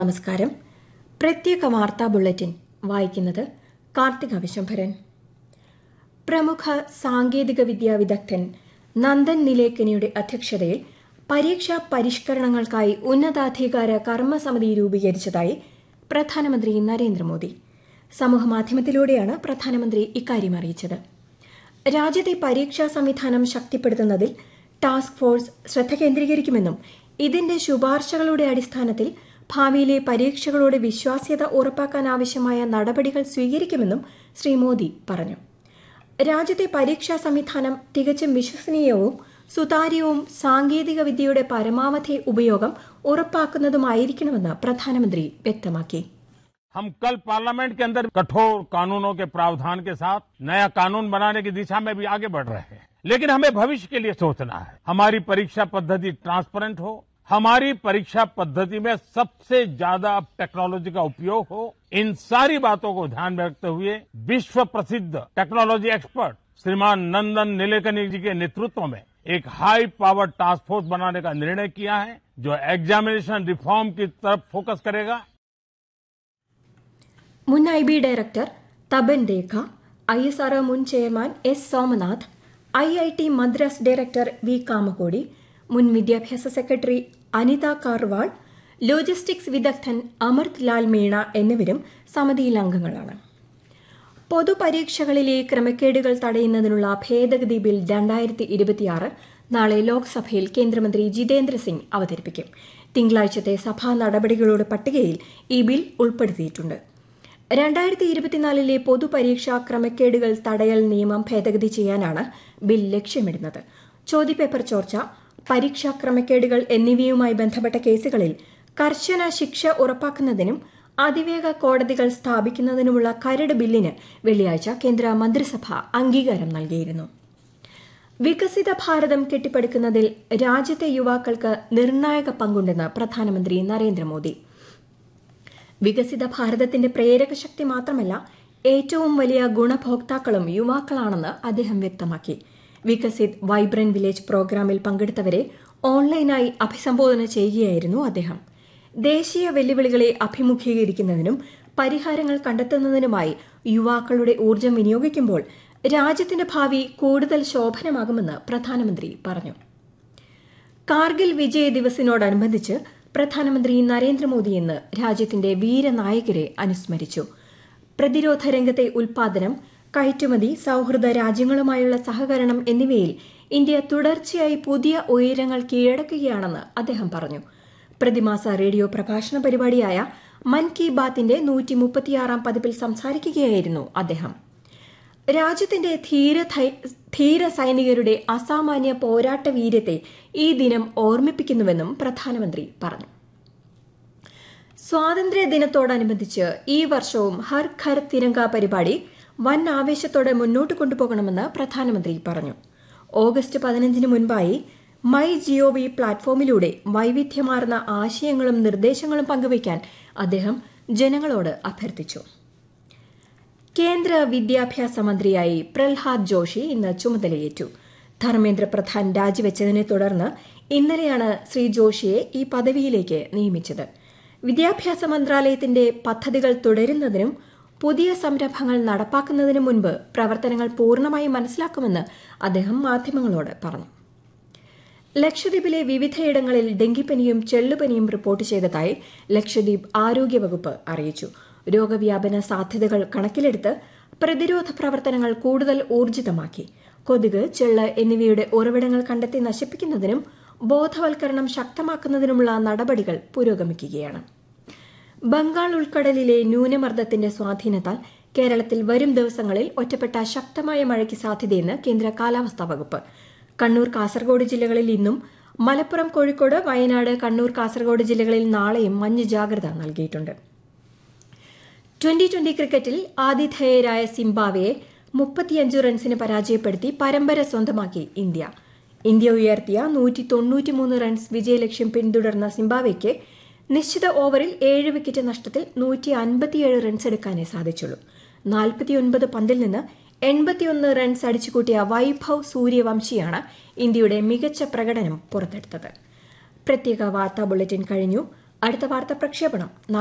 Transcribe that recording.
നമസ്കാരം പ്രത്യേക വാർത്താ ബുള്ളറ്റിൻ വായിക്കുന്നത് കാർത്തിക വിശംഭരൻ പ്രമുഖ സാങ്കേതിക വിദ്യാ വിദഗ്ധൻ നന്ദൻ നിലേക്കനിയുടെ അധ്യക്ഷതയിൽ പരീക്ഷാ പരിഷ്കരണങ്ങൾക്കായി ഉന്നതാധികാര കർമ്മസമിതി രൂപീകരിച്ചതായി പ്രധാനമന്ത്രി നരേന്ദ്രമോദി സമൂഹമാധ്യമത്തിലൂടെയാണ് പ്രധാനമന്ത്രി ഇക്കാര്യം അറിയിച്ചത് രാജ്യത്തെ പരീക്ഷാ സംവിധാനം ശക്തിപ്പെടുത്തുന്നതിൽ ടാസ്ക് ഫോഴ്സ് ശ്രദ്ധ കേന്ദ്രീകരിക്കുമെന്നും ഇതിന്റെ ശുപാർശകളുടെ അടിസ്ഥാനത്തിൽ ഭാവിയിലെ പരീക്ഷകളുടെ വിശ്വാസ്യത ഉറപ്പാക്കാൻ ആവശ്യമായ നടപടികൾ സ്വീകരിക്കുമെന്നും ശ്രീ മോദി പറഞ്ഞു രാജ്യത്തെ പരീക്ഷാ സംവിധാനം തികച്ചും വിശ്വസനീയവും സുതാര്യവും സാങ്കേതിക വിദ്യയുടെ പരമാവധി ഉപയോഗം ഉറപ്പാക്കുന്നതുമായിരിക്കണമെന്ന് പ്രധാനമന്ത്രി വ്യക്തമാക്കി हम कल पार्लियामेंट के अंदर कठोर कानूनों के प्रावधान के साथ नया कानून बनाने की दिशा में भी आगे बढ़ रहे हैं लेकिन हमें भविष्य के लिए सोचना है हमारी परीक्षा पद्धति ट्रांसपेरेंट हो हमारी परीक्षा पद्धति में सबसे ज्यादा टेक्नोलॉजी का उपयोग हो इन सारी बातों को ध्यान में रखते हुए विश्व प्रसिद्ध टेक्नोलॉजी एक्सपर्ट श्रीमान नंदन नीलेकनी जी के नेतृत्व में एक हाई पावर टास्क फोर्स बनाने का निर्णय किया है जो एग्जामिनेशन रिफॉर्म की तरफ फोकस करेगा മുൻ I B director Tapan Deka I S R മുൻ chairman S Somanath I I T Madras director V Kamakoti മുൻ വിദ്യാഭ്യാസ സെക്രട്ടറി അനിത കാർവാൾ ലോജിസ്റ്റിക്സ് വിദഗ്ധൻ അമൃത് ലാൽ മീണ എന്നിവരും സമിതിയിൽ അംഗങ്ങളാണ് പൊതുപരീക്ഷകളിലെ ക്രമക്കേടുകൾ തടയുന്നതിനുള്ള ഭേദഗതി ബിൽ രണ്ടായിരത്തി ഇരുപത്തിയാറ് നാളെ ലോക്സഭയിൽ കേന്ദ്രമന്ത്രി ജിതേന്ദ്ര സിംഗ് അവതരിപ്പിക്കും തിങ്കളാഴ്ചത്തെ സഭാ നടപടികളുടെ പട്ടികയിൽ ഈ ബിൽ ഉൾപ്പെടുത്തിയിട്ടുണ്ട് രണ്ടായിരത്തി ഇരുപത്തിനാലിലെ പൊതുപരീക്ഷാ ക്രമക്കേടുകൾ തടയൽ നിയമം ഭേദഗതി ചെയ്യാനാണ് ബിൽ ലക്ഷ്യമിടുന്നത് ചോദ്യപേപ്പർ ചോർച്ച പരീക്ഷാ ക്രമക്കേടുകൾ എന്നിവയുമായി ബന്ധപ്പെട്ട കേസുകളിൽ കർശന ശിക്ഷ ഉറപ്പാക്കുന്നതിനും അതിവേഗ കോടതികൾ സ്ഥാപിക്കുന്നതിനുമുള്ള കരട് ബില്ലിന് വെള്ളിയാഴ്ച കേന്ദ്ര മന്ത്രിസഭ അംഗീകാരം നൽകിയിരുന്നു വികസിത ഭാരതം കെട്ടിപ്പടുക്കുന്നതിൽ രാജ്യത്തെ യുവാക്കൾക്ക് നിർണായക പങ്കുണ്ടെന്ന് പ്രധാനമന്ത്രി നരേന്ദ്രമോദി വികസിത ഭാരതത്തിന്റെ പ്രേരക ശക്തി മാത്രമല്ല ഏറ്റവും വലിയ ഗുണഭോക്താക്കളും യുവാക്കളാണെന്ന് അദ്ദേഹം വ്യക്തമാക്കി വികസിത് വൈബ്രന്റ് വില്ലേജ് പ്രോഗ്രാമിൽ പങ്കെടുത്തവരെ ഓൺലൈനായി അഭിസംബോധന ചെയ്യുകയായിരുന്നു അദ്ദേഹം ദേശീയ വെല്ലുവിളികളെ അഭിമുഖീകരിക്കുന്നതിനും പരിഹാരങ്ങൾ കണ്ടെത്തുന്നതിനുമായി യുവാക്കളുടെ ഊർജ്ജം വിനിയോഗിക്കുമ്പോൾ രാജ്യത്തിന്റെ ഭാവി കൂടുതൽ ശോഭനമാകുമെന്ന് പ്രധാനമന്ത്രി പറഞ്ഞു കാർഗിൽ വിജയ് ദിവസിനോടനുബന്ധിച്ച് പ്രധാനമന്ത്രി നരേന്ദ്രമോദി ഇന്ന് രാജ്യത്തിന്റെ വീരനായകരെ അനുസ്മരിച്ചു പ്രതിരോധ രംഗത്തെ ഉൽപാദനം കയറ്റുമതി സൌഹൃദ രാജ്യങ്ങളുമായുള്ള സഹകരണം എന്നിവയിൽ ഇന്ത്യ തുടർച്ചയായി പുതിയ ഉയരങ്ങൾ കീഴടക്കുകയാണെന്ന് അദ്ദേഹം പറഞ്ഞു പ്രതിമാസ റേഡിയോ പ്രഭാഷണ പരിപാടിയായ മൻ കി ബാത്തിന്റെ നൂറ്റി മുപ്പത്തിയാറാം പതിപ്പിൽ സംസാരിക്കുകയായിരുന്നു അദ്ദേഹം രാജ്യത്തിന്റെ ധീര ധീര സൈനികരുടെ അസാമാന്യ പോരാട്ട വീര്യത്തെ ഈ ദിനം ഓർമ്മിപ്പിക്കുന്നുവെന്നും പ്രധാനമന്ത്രി പറഞ്ഞു സ്വാതന്ത്ര്യ ദിനത്തോടനുബന്ധിച്ച് ഈ വർഷവും ഹർ ഘർ തിരങ്ക പരിപാടി വൻ ആവേശത്തോടെ മുന്നോട്ട് കൊണ്ടുപോകണമെന്ന് പ്രധാനമന്ത്രി പറഞ്ഞു ഓഗസ്റ്റ് പതിനഞ്ചിന് മുൻപായി മൈ ജിഒവി പ്ലാറ്റ്ഫോമിലൂടെ വൈവിധ്യമാർന്ന ആശയങ്ങളും നിർദ്ദേശങ്ങളും പങ്കുവയ്ക്കാൻ അദ്ദേഹം ജനങ്ങളോട് അഭ്യർത്ഥിച്ചു കേന്ദ്ര വിദ്യാഭ്യാസ മന്ത്രിയായി പ്രഹ്ലാദ് ജോഷി ഇന്ന് ചുമതലയേറ്റു ധർമ്മേന്ദ്ര പ്രധാൻ രാജിവെച്ചതിനെ തുടർന്ന് ഇന്നലെയാണ് ശ്രീ ജോഷിയെ ഈ പദവിയിലേക്ക് നിയമിച്ചത് വിദ്യാഭ്യാസ മന്ത്രാലയത്തിന്റെ പദ്ധതികൾ തുടരുന്നതിനും പുതിയ സംരംഭങ്ങൾ നടപ്പാക്കുന്നതിനും മുൻപ് പ്രവർത്തനങ്ങൾ പൂർണ്ണമായി മനസ്സിലാക്കുമെന്ന് അദ്ദേഹം മാധ്യമങ്ങളോട് പറഞ്ഞു ലക്ഷദ്വീപിലെ വിവിധയിടങ്ങളിൽ ഡെങ്കിപ്പനിയും ചെള്ളുപനിയും റിപ്പോർട്ട് ചെയ്തതായി ലക്ഷദ്വീപ് ആരോഗ്യവകുപ്പ് അറിയിച്ചു രോഗവ്യാപന സാധ്യതകൾ കണക്കിലെടുത്ത് പ്രതിരോധ പ്രവർത്തനങ്ങൾ കൂടുതൽ ഊർജിതമാക്കി കൊതുക് ചെള്ള് എന്നിവയുടെ ഉറവിടങ്ങൾ കണ്ടെത്തി നശിപ്പിക്കുന്നതിനും ബോധവൽക്കരണം ശക്തമാക്കുന്നതിനുമുള്ള നടപടികൾ പുരോഗമിക്കുകയാണ് ബംഗാൾ ഉൾക്കടലിലെ ന്യൂനമർദ്ദത്തിന്റെ സ്വാധീനത്താൽ കേരളത്തിൽ വരും ദിവസങ്ങളിൽ ഒറ്റപ്പെട്ട ശക്തമായ മഴയ്ക്ക് സാധ്യതയെന്ന് കേന്ദ്ര കാലാവസ്ഥാ വകുപ്പ് കണ്ണൂർ കാസർഗോഡ് ജില്ലകളിൽ ഇന്നും മലപ്പുറം കോഴിക്കോട് വയനാട് കണ്ണൂർ കാസർഗോഡ് ജില്ലകളിൽ നാളെയും മഞ്ഞ് ജാഗ്രത നൽകിയിട്ടുണ്ട് ട്വന്റി ട്വന്റി ക്രിക്കറ്റിൽ ആതിഥേയരായ സിംബാവയെ മുപ്പത്തിയഞ്ച് റൺസിന് പരാജയപ്പെടുത്തി പരമ്പര സ്വന്തമാക്കി ഇന്ത്യ ഇന്ത്യ ഉയർത്തിയ നൂറ്റി തൊണ്ണൂറ്റിമൂന്ന് റൺസ് വിജയലക്ഷ്യം പിന്തുടർന്ന സിംബാവയ്ക്ക് നിശ്ചിത ഓവറിൽ ഏഴ് വിക്കറ്റ് നഷ്ടത്തിൽ നൂറ്റി അൻപത്തിയേഴ് റൺസ് എടുക്കാനേ സാധിച്ചുള്ളൂ നാൽപ്പത്തിയൊൻപത് പന്തിൽ നിന്ന് എൺപത്തിയൊന്ന് റൺസ് അടിച്ചുകൂട്ടിയ വൈഭവ് സൂര്യവംശിയാണ് ഇന്ത്യയുടെ മികച്ച പ്രകടനം പുറത്തെടുത്തത് പ്രത്യേക വാർത്താ ബുള്ളറ്റിൻ കഴിഞ്ഞു അടുത്ത വാർത്ത പ്രക്ഷേപണം